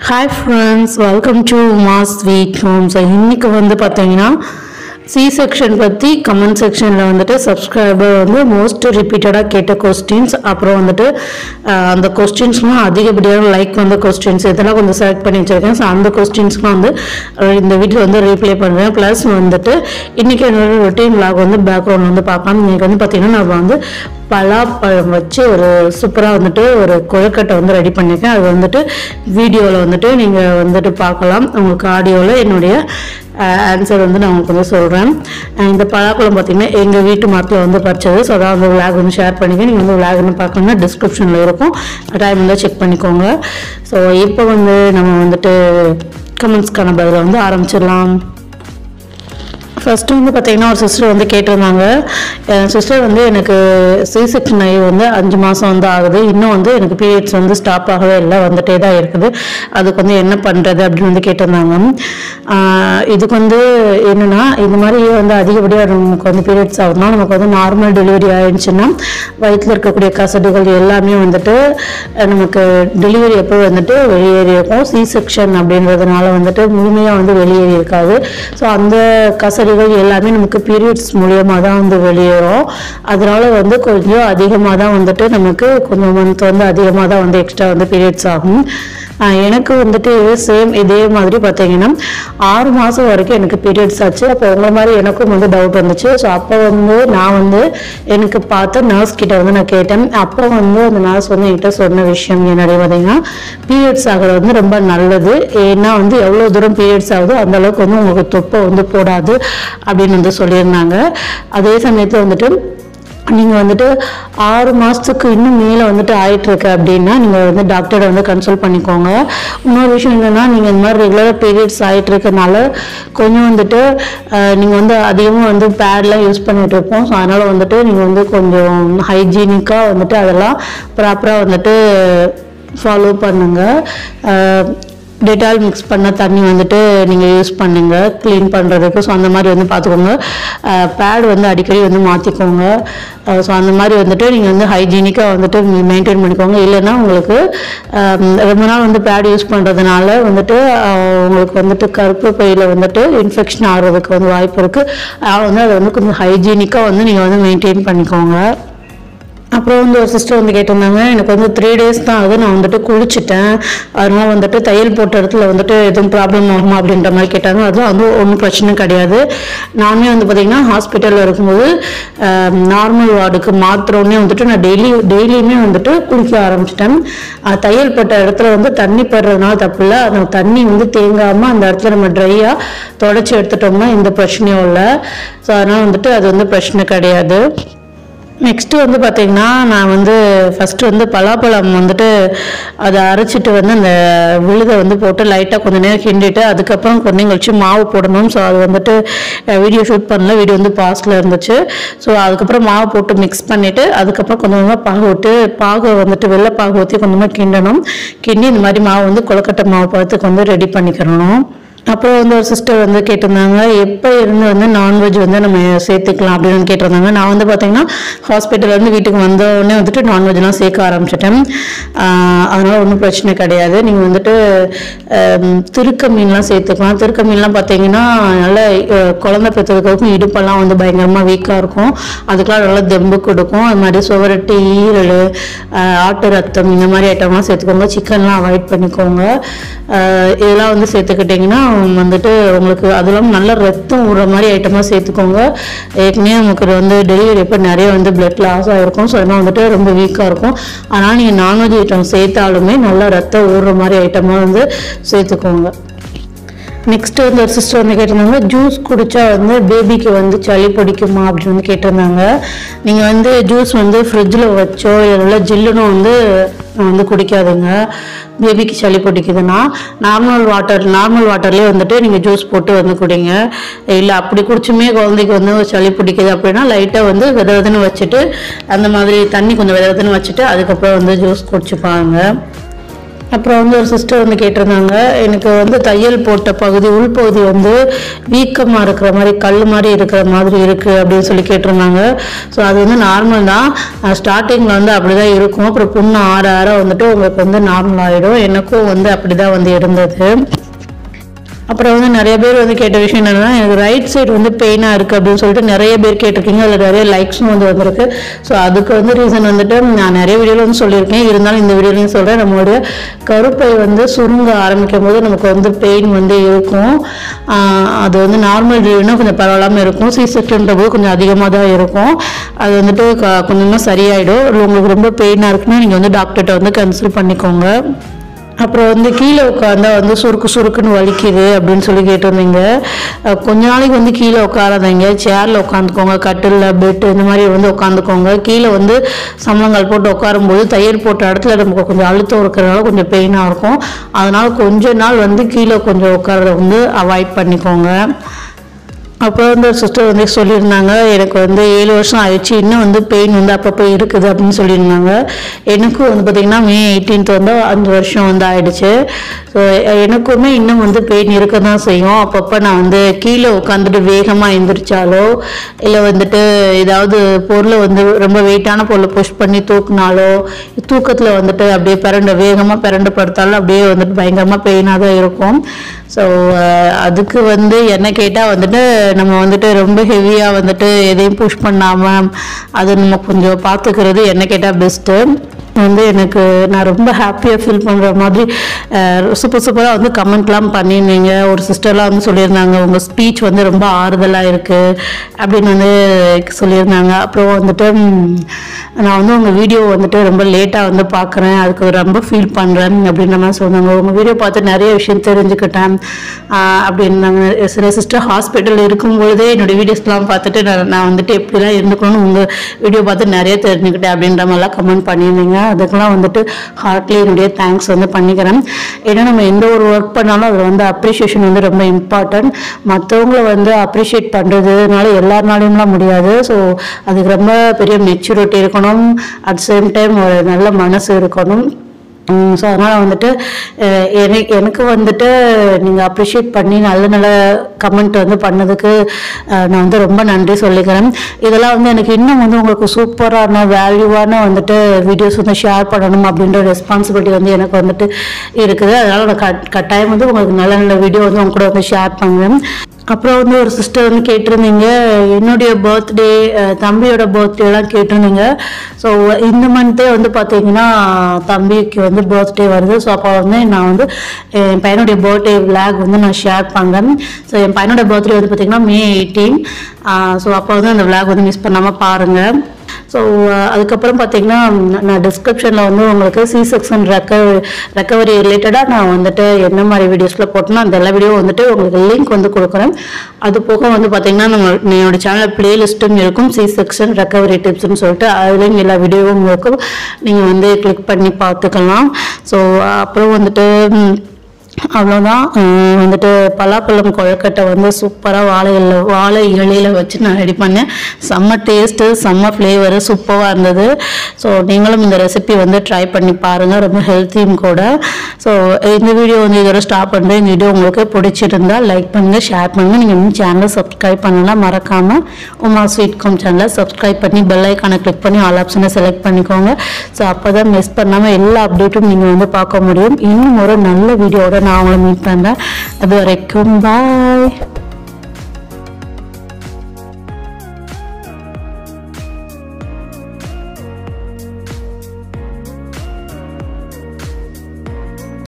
hi friends welcome to mas week home so இன்றைக்கி வந்து பார்த்தீங்கன்னா சி செக்ஷன் பற்றி கமெண்ட் செக்ஷனில் வந்துட்டு சப்ஸ்கிரைபர் வந்து மோஸ்ட் ரிப்பீட்டடாக கேட்ட கொஸ்டின்ஸ் அப்புறம் வந்துட்டு அஹ், அந்த கொஸ்டின்ஸ்லாம் அதிகப்படியான லைக் வந்த கொஸ்டின்ஸ் இதெல்லாம் கொஞ்சம் செலக்ட் பண்ணி வச்சுருக்கேன் ஸோ அந்த கொஸ்டின்ஸ்லாம் வந்து அஹ், இந்த வீடியோ வந்து ரீப்ளே பண்ணுறேன் ப்ளஸ் வந்துட்டு இன்றைக்கி என்னோட ரொட்டீன் vlog வந்து பேக்ரவுண்ட் வந்து பார்க்கலாம் இன்றைக்கி வந்து பார்த்தீங்கன்னா நான் வந்து பலாப்பழம் வச்சு ஒரு சூப்பராக வந்துட்டு ஒரு கொழுக்கட்டை வந்து ரெடி பண்ணியிருக்கேன் அது வந்துட்டு வீடியோவில் வந்துட்டு நீங்கள் வந்துட்டு பார்க்கலாம் உங்களுக்கு ஆடியோவில் என்னுடைய ஆன்சர் வந்து நான் உங்களுக்கு வந்து சொல்கிறேன் இந்த பலாப்பழம் பார்த்தீங்கன்னா எங்கள் வீட்டு மரத்தில் வந்து பறிச்சது ஸோ அதான் அந்த விளாக் வந்து ஷேர் பண்ணிக்க நீங்கள் வந்து விளாக் வந்து பார்க்கணும்னா டிஸ்கிரிப்ஷனில் இருக்கும் டைம் வந்து செக் பண்ணிக்கோங்க ஸோ இப்போ வந்து நம்ம வந்துட்டு கமெண்ட்ஸ்க்கான பதிலை வந்து ஆரம்பிச்சிடலாம் ஃபர்ஸ்ட் வந்து பார்த்தீங்கன்னா ஒரு சிஸ்டர் வந்து கேட்டிருந்தாங்க என் சிஸ்டர் வந்து எனக்கு சி செக்ஷன் ஆகி வந்து அஞ்சு மாதம் வந்து ஆகுது இன்னும் வந்து எனக்கு பீரியட்ஸ் வந்து ஸ்டாப் ஆகவே இல்லை வந்துட்டே தான் இருக்குது அதுக்கு வந்து என்ன பண்ணுறது அப்படின்னு வந்து கேட்டிருந்தாங்க ஆஹ் இதுக்கு வந்து என்னன்னா இந்த மாதிரி வந்து அதிகப்படியாக நமக்கு வந்து பீரியட்ஸ் ஆகுதுன்னா நமக்கு வந்து நார்மல் டெலிவரி ஆயிடுச்சுன்னா வயிற்றில் இருக்கக்கூடிய கசடுகள் எல்லாமே வந்துட்டு அஹ் நமக்கு டெலிவரி எப்போ வந்துட்டு வெளியேறி இருக்கும் சி செக்ஷன் அப்படின்றதுனால வந்துட்டு முழுமையாக வந்து வெளியேறி இருக்காது ஸோ அந்த கசடுகள் எல்லாமே நமக்கு பீரியட்ஸ் மூலியமாக தான் வந்து வெளியேறும் அதனால வந்து கொஞ்சம் அதிகமாக தான் வந்துட்டு நமக்கு கொஞ்சம் மந்த் வந்து அதிகமாக தான் வந்து எக்ஸ்ட்ரா வந்து பீரியட்ஸ் ஆகும் ஆஹ் எனக்கு வந்துட்டு சேம் இதே மாதிரி பார்த்தீங்கன்னா ஆறு மாதம் வரைக்கும் எனக்கு பீரியட்ஸ் ஆச்சு அப்போ உங்களை மாதிரி எனக்கும் வந்து டவுட் வந்துச்சு ஸோ அப்போ வந்து நான் வந்து எனக்கு பார்த்த நர்ஸ் கிட்ட வந்து நான் கேட்டேன் அப்போ வந்து அந்த நர்ஸ் வந்து என்கிட்ட சொன்ன விஷயம் என்னடைய பார்த்தீங்கன்னா பீரியட்ஸ் ஆகிறது வந்து ரொம்ப நல்லது ஏன்னா வந்து எவ்வளோ தூரம் பீரியட்ஸ் ஆகுதோ அந்த அளவுக்கு வந்து உங்களுக்கு தொப்பை வந்து போடாது அப்படின்னு வந்து சொல்லியிருந்தாங்க அதே சமயத்தில் வந்துட்டு நீங்கள் வந்துட்டு ஆறு மாதத்துக்கு இன்னும் மேலே வந்துட்டு ஆயிட்டு இருக்கு அப்படின்னா நீங்கள் வந்து டாக்டரை வந்து கன்சல்ட் பண்ணிக்கோங்க இன்னொரு விஷயம் என்னென்னா நீங்கள் இந்த மாதிரி ரெகுலராக பீரியட்ஸ் ஆகிட்டு இருக்கனால கொஞ்சம் வந்துட்டு நீங்கள் வந்து அதிகமாக வந்து பேட்லாம் யூஸ் பண்ணிட்டு இருப்போம் ஸோ அதனால் வந்துட்டு நீங்கள் வந்து கொஞ்சம் ஹைஜீனிக்காக வந்துட்டு அதெல்லாம் ப்ராப்பராக வந்துட்டு ஃபாலோ பண்ணுங்கள் டெட்டால் மிக்ஸ் பண்ண தண்ணி வந்துட்டு நீங்கள் யூஸ் பண்ணுங்க க்ளீன் பண்ணுறதுக்கு ஸோ அந்த மாதிரி வந்து பார்த்துக்கோங்க பேட் வந்து அடிக்கடி வந்து மாற்றிக்கோங்க ஸோ அந்த மாதிரி வந்துட்டு நீங்கள் வந்து ஹைஜீனிக்காக வந்துட்டு மெயின்டைன் பண்ணிக்கோங்க இல்லைன்னா உங்களுக்கு அஹ், ரொம்ப நாள் வந்து பேட் யூஸ் பண்ணுறதுனால வந்துட்டு அஹ், உங்களுக்கு வந்துட்டு கருப்பு பையில் வந்துட்டு இன்ஃபெக்ஷன் ஆகிறதுக்கு வந்து வாய்ப்பு இருக்குது அதனால் வந்து அதை வந்து கொஞ்சம் ஹைஜீனிக்காக வந்து நீங்கள் வந்து மெயின்டைன் பண்ணிக்கோங்க அப்புறம் வந்து ஒரு சிஸ்டர் வந்து கேட்டிருந்தாங்க எனக்கு வந்து த்ரீ டேஸ் தான் ஆகுது நான் வந்துட்டு குளிச்சுட்டேன் அதனால வந்துட்டு தையல் போட்ட இடத்துல வந்துட்டு எதுவும் ப்ராப்ளம் ஆகுமா அப்படின்ற மாதிரி கேட்டாங்க அதுவும் அது ஒன்றும் பிரச்சனை கிடையாது நானுமே வந்து பார்த்தீங்கன்னா ஹாஸ்பிட்டலில் இருக்கும்போது நார்மல் வார்டுக்கு மாத்திரோடனே வந்துட்டு நான் டெய்லி டெய்லியுமே வந்துட்டு குளிக்க ஆரம்பிச்சிட்டேன் அஹ் தையல் போட்ட இடத்துல வந்து தண்ணி படுறதுனால தப்பு இல்லை அந்த தண்ணி வந்து தேங்காமல் அந்த இடத்துல நம்ம ட்ரையாக தொடச்சி எடுத்துட்டோம்னா எந்த பிரச்சனையும் இல்லை ஸோ அதனால் வந்துட்டு அது வந்து பிரச்சனை கிடையாது நெக்ஸ்ட்டு வந்து பார்த்தீங்கன்னா நான் வந்து ஃபஸ்ட்டு வந்து பலாப்பழம் வந்துட்டு அதை அரைச்சிட்டு வந்து அந்த விழுதை வந்து போட்டு லைட்டாக கொஞ்ச நேரம் கிண்டிட்டு அதுக்கப்புறம் கொஞ்ச நேரம் கழிச்சு மாவு போடணும் ஸோ அது வந்துட்டு வீடியோ ஷூட் பண்ணல வீடியோ வந்து பாஸ்டில் இருந்துச்சு ஸோ அதுக்கப்புறம் மாவு போட்டு மிக்ஸ் பண்ணிவிட்டு அதுக்கப்புறம் கொஞ்சம் கொஞ்சமாக பாகு விட்டு பாகு வந்துட்டு வெள்ளை பாகு ஊற்றி கொஞ்சமாக கிண்டணும் கிண்டி இந்த மாதிரி மாவு வந்து கொழுக்கட்டை மாவு பழத்துக்கு வந்து ரெடி பண்ணிக்கிறணும் அப்புறம் வந்து ஒரு சிஸ்டர் வந்து கேட்டிருந்தாங்க எப்போ இருந்து வந்து நான்வெஜ் வந்து நம்ம சேர்த்துக்கலாம் அப்படின்னு கேட்டிருந்தாங்க நான் வந்து பார்த்தீங்கன்னா ஹாஸ்பிட்டல்லேருந்து வீட்டுக்கு வந்த உடனே வந்துட்டு நான்வெஜ்லாம் சேர்க்க ஆரம்பிச்சிட்டேன் ஆஹ் அதனால ஒன்றும் பிரச்சனை கிடையாது நீங்கள் வந்துட்டு ஆம், திருக்க மீன்லாம் சேர்த்துக்கலாம் திருக்க மீன்லாம் பார்த்தீங்கன்னா நல்ல அஹ், குழந்தை பெற்றதுக்கும் இடுப்பெல்லாம் வந்து பயங்கரமாக வீக்காக இருக்கும் அதுக்கெல்லாம் நல்லா தெம்பு கொடுக்கும் அது மாதிரி சுவரட்டு ஈரல் ஆஹ், ஆட்டு ரத்தம் இந்த மாதிரி ஐட்டம்லாம் சேர்த்துக்கோங்க சிக்கன்லாம் அவாய்ட் பண்ணிக்கோங்க ஆஹ், இதெல்லாம் வந்து சேர்த்துக்கிட்டிங்கன்னா வந்துட்டு உங்களுக்கு அதெல்லாம் நல்ல ரத்தம் விடுற மாதிரி ஐட்டமாக சேர்த்துக்கோங்க ஏற்கனவே நமக்கு வந்து டெலிவரி எப்போ நிறைய வந்து பிளட் லாஸ் ஆகிருக்கும் ஸோ அதெல்லாம் வந்துட்டு ரொம்ப வீக்காக இருக்கும் அதனால் நீங்கள் நான்வெஜ் ஐட்டம் சேர்த்தாலுமே நல்லா ரத்தம் ஊறுற மாதிரி ஐட்டமாக வந்து சேர்த்துக்கோங்க நெக்ஸ்ட் வந்து ஒரு சிஸ்டர் வந்து கேட்டிருந்தாங்க ஜூஸ் குடிச்சா வந்து பேபிக்கு வந்து சளி பிடிக்குமா அப்படின்னு வந்து கேட்டிருந்தாங்க நீங்கள் வந்து ஜூஸ் வந்து ஃப்ரிட்ஜில் வச்சோ இல்லை ஜில்லுன்னு வந்து வந்து குடிக்காதுங்க பேபிக்கு சளி பிடிக்குதுன்னா நார்மல் வாட்டர் நார்மல் வாட்டர்லேயே வந்துட்டு நீங்கள் ஜூஸ் போட்டு வந்து குடிங்க இல்லை அப்படி குடிச்சுமே குழந்தைக்கு வந்து சளி பிடிக்குது அப்படின்னா லைட்டாக வந்து வித விதன்னு வச்சுட்டு அந்த மாதிரி தண்ணி கொஞ்சம் வித விதன்னு வச்சுட்டு அதுக்கப்புறம் வந்து ஜூஸ் குடிச்சுப்பாங்க அப்புறம் வந்து ஒரு சிஸ்டர் வந்து கேட்டிருந்தாங்க எனக்கு வந்து தையல் போட்ட பகுதி உள்பகுதி வந்து வீக்கமாக இருக்கிற மாதிரி கல் மாதிரி இருக்கிற மாதிரி இருக்குது அப்படின்னு சொல்லி கேட்டிருந்தாங்க ஸோ அது வந்து நார்மல் தான் ஸ்டார்டிங்கில் வந்து அப்படி தான் இருக்கும் அப்புறம் புண்ணு ஆற ஆற வந்துட்டு உங்களுக்கு வந்து நார்மல் ஆகிடும் எனக்கும் வந்து அப்படி தான் வந்து இருந்தது அப்புறம் வந்து நிறைய பேர் வந்து கேட்ட விஷயம் என்னன்னா எனக்கு ரைட் சைடு வந்து பெயினாக இருக்குது அப்படின்னு சொல்லிட்டு நிறைய பேர் கேட்டிருக்கீங்க அதில் நிறைய லைக்ஸும் வந்து வந்திருக்கு ஸோ அதுக்கு வந்து ரீசன் வந்துட்டு நான் நிறைய வீடியோவில் வந்து சொல்லியிருக்கேன் இருந்தாலும் இந்த வீடியோலையும் சொல்கிறேன் நம்மளுடைய கருப்பை வந்து சுருங்க ஆரம்பிக்கும் போது நமக்கு வந்து பெயின் வந்து இருக்கும் ஆஹ் அது வந்து நார்மல் டெலிவரினா கொஞ்சம் பரவாயில்லாமல் இருக்கும் சி செக்ஷன்ற போது கொஞ்சம் அதிகமாக தான் இருக்கும் அது வந்துட்டு க- கொஞ்சமாக சரியாயிடும் இல்லை உங்களுக்கு ரொம்ப பெயினாக இருக்குன்னா நீங்கள் வந்து டாக்டர்கிட்ட வந்து கன்சல்ட் பண்ணிக்கோங்க அப்புறம் வந்து கீழே உட்காந்தா வந்து சுருக்கு சுருக்குன்னு வலிக்குது அப்படின்னு சொல்லி கேட்டிருந்தீங்க அஹ் கொஞ்ச நாளைக்கு வந்து கீழே உட்காராதீங்க சேரில் உட்காந்துக்கோங்க கட்டில் பெட் இந்த மாதிரி வந்து உட்காந்துக்கோங்க கீழே வந்து சம்மணங்கால் போட்டு உட்காரும்போது தையல் போட்ட இடத்துல நமக்கு கொஞ்சம் அழுத்தம் இருக்கிறனால கொஞ்சம் பெயினாக இருக்கும் அதனால கொஞ்ச நாள் வந்து கீழே கொஞ்சம் உட்காரத வந்து அவாய்ட் பண்ணிக்கோங்க அப்புறம் வந்து ஒரு சிஸ்டர் வந்து சொல்லியிருந்தாங்க எனக்கு வந்து ஏழு வருஷம் ஆயிடுச்சு இன்னும் வந்து பெயின் வந்து அப்பப்போ இருக்குது அப்படின்னு சொல்லியிருந்தாங்க எனக்கும் வந்து பார்த்திங்கன்னா மே எயிட்டீன்த் வந்து அஞ்சு வருஷம் வந்து ஆயிடுச்சு ஸோ எனக்குமே இன்னும் வந்து பெயின் இருக்க தான் செய்யும் அப்பப்போ நான் வந்து கீழே உட்காந்துட்டு வேகமாக எந்திரிச்சாலோ இல்லை வந்துட்டு ஏதாவது பொருளை வந்து ரொம்ப வெயிட்டான பொருளை புஷ் பண்ணி தூக்குனாலோ தூக்கத்தில் வந்துட்டு அப்படியே பிறண்டு வேகமாக பிறண்டு படுத்தாலும் அப்படியே வந்துட்டு பயங்கரமாக பெயினாக தான் இருக்கும் ஸோ அதுக்கு வந்து என்ன கேட்டால் வந்துட்டு நம்ம வந்துட்டு ரொம்ப ஹெவியாக வந்துட்டு எதையும் புஷ் பண்ணாமல் அது நம்ம கொஞ்சம் பார்த்துக்கிறது என்ன கேட்டால் பெஸ்ட்டு வந்து எனக்கு நான் ரொம்ப ஹாப்பியாக ஃபீல் பண்ணுற மாதிரி சூப்பர் சூப்பராக வந்து கமெண்ட்லாம் பண்ணியிருந்தீங்க ஒரு சிஸ்டர்லாம் வந்து சொல்லியிருந்தாங்க உங்கள் ஸ்பீச் வந்து ரொம்ப ஆறுதலாக இருக்குது அப்படின்னு வந்து சொல்லியிருந்தாங்க அப்புறம் வந்துட்டு ம், நான் வந்து உங்கள் வீடியோ வந்துட்டு ரொம்ப லேட்டாக வந்து பார்க்குறேன் அதுக்கு ரொம்ப ஃபீல் பண்ணுறேன் அப்படின்ற மாதிரி சொன்னாங்க உங்கள் வீடியோ பார்த்து நிறைய விஷயம் தெரிஞ்சுக்கிட்டேன் ஆஹ் அப்படின்னாங்க சில சிஸ்டர் ஹாஸ்பிட்டலில் இருக்கும்பொழுதே என்னோடய வீடியோஸ்லாம் பார்த்துட்டு நான் நான் வந்துட்டு எப்படிலாம் இருந்துக்கணும்னு உங்கள் வீடியோ பார்த்து நிறைய தெரிஞ்சுக்கிட்டேன் அப்படின்ற மாதிரிலாம் கமெண்ட் பண்ணியிருந்தீங்க அதுக்கெல்லாம் வந்துட்டு ஹார்ட்லி என்னுடைய தேங்க்ஸ் வந்து பண்ணிக்கிறேன் ஏன்னா நம்ம எந்த ஒரு ஒர்க் பண்ணாலும் அது வந்து அப்ரிஷியேஷன் வந்து ரொம்ப இம்பார்ட்டன்ட் மற்றவங்கள வந்து அப்ரிஷியேட் பண்ணுறதுனால எல்லாருனாலையும்லாம் முடியாது ஸோ அதுக்கு ரொம்ப பெரிய மெச்சூரிட்டி இருக்கணும் அட் சேம் டைம் ஒரு நல்ல மனசு இருக்கணும் ஸோ அதனால் வந்துட்டு அஹ் எனக்கு எனக்கு வந்துட்டு நீங்கள் அப்ரிஷியேட் பண்ணி நல்ல நல்ல கமெண்ட் வந்து பண்ணதுக்கு அஹ் நான் வந்து ரொம்ப நன்றி சொல்லிக்கிறேன் இதெல்லாம் வந்து எனக்கு இன்னும் வந்து உங்களுக்கு சூப்பரான வேல்யூவான வந்துட்டு வீடியோஸ் வந்து ஷேர் பண்ணணும் அப்படின்ற ரெஸ்பான்சிபிலிட்டி வந்து எனக்கு வந்துட்டு இருக்குது அதனால் நான் கட் கட்டாயம் வந்து உங்களுக்கு நல்ல நல்ல வீடியோ வந்து உங்க கூட வந்து ஷேர் பண்ணுவேன் அப்புறம் வந்து ஒரு சிஸ்டர் வந்து கேட்டிருந்தீங்க என்னுடைய பர்த்டே தம்பியோட பர்த்டேலாம் கேட்டிருந்தீங்க ஸோ இந்த மந்த்தே வந்து பார்த்தீங்கன்னா தம்பிக்கு வந்து பர்த்டே வருது ஸோ அப்போ வந்து நான் வந்து என் பையனுடைய பர்த்டே விளாக் வந்து நான் ஷேர் பண்ணுறேன் ஸோ என் பையனோட பர்த்டே வந்து பார்த்தீங்கன்னா மே எயிட்டீன் ஸோ அப்போ வந்து அந்த விளாக் வந்து மிஸ் பண்ணாமல் பாருங்கள் ஸோ அதுக்கப்புறம் பார்த்தீங்கன்னா நான் டிஸ்கிரிப்ஷனில் வந்து உங்களுக்கு சி செக்ஷன் ரெக்கவரி ரெக்கவரி ரிலேட்டடாக நான் வந்துட்டு என்ன மாதிரி வீடியோஸில் போட்டேனோ அந்த எல்லா வீடியோ வந்துட்டு உங்களுக்கு லிங்க் வந்து கொடுக்குறேன் அது போக வந்து பார்த்தீங்கன்னா நம்ம என்னோட சேனல் பிளேலிஸ்ட்டும் இருக்கும் சி செக்ஷன் ரெக்கவரி டிப்ஸ்னு சொல்லிட்டு அதுலேயும் எல்லா வீடியோவும் இருக்கும் நீங்கள் வந்து கிளிக் பண்ணி பார்த்துக்கலாம் ஸோ அப்புறம் வந்துட்டு ம், அவ்வளோதான் உம், வந்துட்டு பலாப்பழம் கொழுக்கட்டை வந்து சூப்பராக வாழை இலை வாழை இலையில வச்சு நான் ரெடி பண்ணேன் செம்ம டேஸ்ட்டு செம்ம ஃப்ளேவரு சூப்பராக இருந்தது ஸோ நீங்களும் இந்த ரெசிபி வந்து ட்ரை பண்ணி பாருங்கள் ரொம்ப ஹெல்த்தியும் கூட ஸோ இந்த வீடியோ வந்து இதோட ஸ்டாப் பண்ணுறேன் இந்த வீடியோ உங்களுக்கு பிடிச்சிருந்தா லைக் பண்ணுங்கள் ஷேர் பண்ணுங்கள் நீங்கள் இன்னும் சேனலை சப்ஸ்கிரைப் பண்ணலாம் மறக்காமல் உமா ஸ்வீட் காம் சேனலை சப்ஸ்கிரைப் பண்ணி பெல் ஐக்கானை கிளிக் பண்ணி ஆல் ஆப்ஷனை செலக்ட் பண்ணிக்கோங்க ஸோ அப்போ தான் மிஸ் பண்ணாமல் எல்லா அப்டேட்டும் நீங்கள் வந்து பார்க்க முடியும் இன்னும் ஒரு நல்ல வீடியோவோட நான் உங்களை மீட் பண்ணுறேன் அது வரைக்கும் பாய்